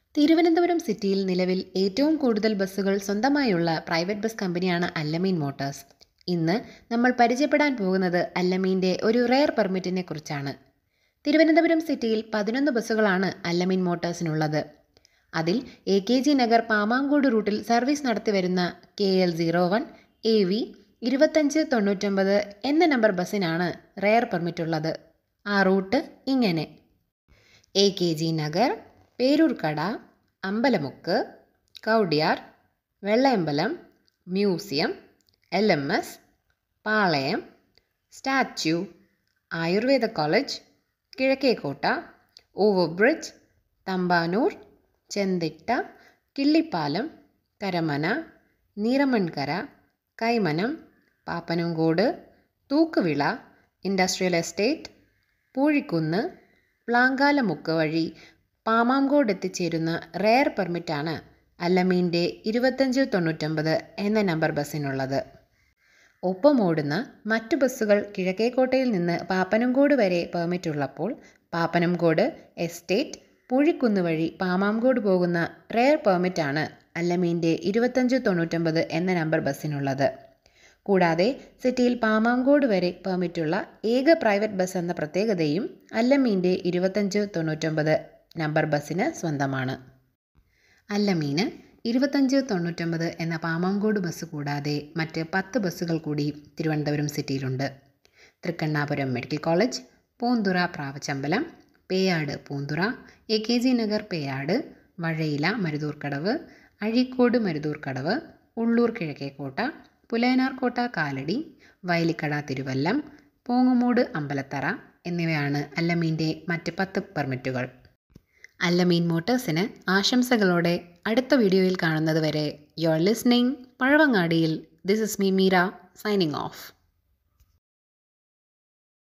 തിരുവനന്തപുരം സിറ്റിയിൽ നിലവിൽ ഏറ്റവും കൂടുതൽ ബസ്സുകൾ സ്വന്തമായുള്ള പ്രൈവറ്റ് ബസ് കമ്പനിയാണ് അല്ലമീൻ മോട്ടോഴ്സ് ഇന്ന് നമ്മൾ പരിചയപ്പെടാൻ പോകുന്നത് അല്ലമീൻ്റെ ഒരു റെയർ പെർമിറ്റിനെ കുറിച്ചാണ് തിരുവനന്തപുരം സിറ്റിയിൽ പതിനൊന്ന് ബസ്സുകളാണ് അല്ലമീൻ മോട്ടോഴ്സിനുള്ളത് അതിൽ എ കെ ജി നഗർ പാമാങ്കോട് റൂട്ടിൽ സർവീസ് നടത്തി വരുന്ന K L zero one A V ഇരുപത്തഞ്ച് തൊണ്ണൂറ്റൊമ്പത് എന്ന നമ്പർ ബസ്സിനാണ് റെയർ പെർമിറ്റ് ഉള്ളത് ആ റൂട്ട് ഇങ്ങനെ A K G Nagar Peroorkada Ambalamukku Kowdiar Vellayambalam museum L M S Palayam statue Ayurveda college Kizhakkekotta overbridge Thampanoor Chenthitta Killipalam Karamana Neeramankara Kaimanam Pappanamcode Thookkuvila industrial estate Poozhikunnu Plankalamukku വഴി പാമാങ്കോട് എത്തിച്ചേരുന്ന റെയർ പെർമിറ്റാണ് അല്ലമീൻ്റെ ഇരുപത്തഞ്ച് തൊണ്ണൂറ്റൊമ്പത് എന്ന നമ്പർ ബസ്സിനുള്ളത് ഒപ്പം ഓടുന്ന മറ്റു ബസ്സുകൾ കിഴക്കേക്കോട്ടയിൽ നിന്ന് പാപ്പനംകോട് വരെ പെർമിറ്റ് ഉള്ളപ്പോൾ പാപ്പനംകോട് എസ്റ്റേറ്റ് പൂഴിക്കുന്ന് വഴി പാമാംകോട് പോകുന്ന റെയർ പെർമിറ്റാണ് അല്ലമീൻ്റെ ഇരുപത്തഞ്ച് തൊണ്ണൂറ്റൊമ്പത് എന്ന നമ്പർ ബസ്സിനുള്ളത് കൂടാതെ സിറ്റിയിൽ പാമാങ്കോട് വരെ പെർമിറ്റുള്ള ഏക പ്രൈവറ്റ് ബസ് എന്ന പ്രത്യേകതയും അല്ലമീൻ്റെ ഇരുപത്തഞ്ച് തൊണ്ണൂറ്റൊമ്പത് നമ്പർ ബസ്സിന് സ്വന്തമാണ് അല്ലമീന് ഇരുപത്തഞ്ച് തൊണ്ണൂറ്റൊമ്പത് എന്ന പാമാങ്കോട് ബസ് കൂടാതെ മറ്റ് പത്ത് ബസ്സുകൾ കൂടി തിരുവനന്തപുരം സിറ്റിയിലുണ്ട് തൃക്കണ്ണാപുരം മെഡിക്കൽ കോളേജ് പൂന്തുറ പ്രാവച്ചമ്പലം പേയാട് പൂന്തുറ എ കെ ജി നഗർ പേയാട് വഴയില മരുതൂർക്കടവ് അഴീക്കോട് മരുതൂർക്കടവ് ഉള്ളൂർ കിഴക്കേക്കോട്ട പുലയനാർകോട്ട കാലടി വയലിക്കട തിരുവല്ലം പോങ്ങുമൂട് അമ്പലത്തറ എന്നിവയാണ് അല്ലമീൻ്റെ മറ്റ് പത്ത് പെർമിറ്റുകൾ അല്ലമീൻ മോട്ടേഴ്സിന് ആശംസകളോടെ അടുത്ത വീഡിയോയിൽ കാണുന്നത് വരെ യു ആർ ലിസ്ണിംഗ് പഴവങ്ങാടിയിൽ this is me Meera signing of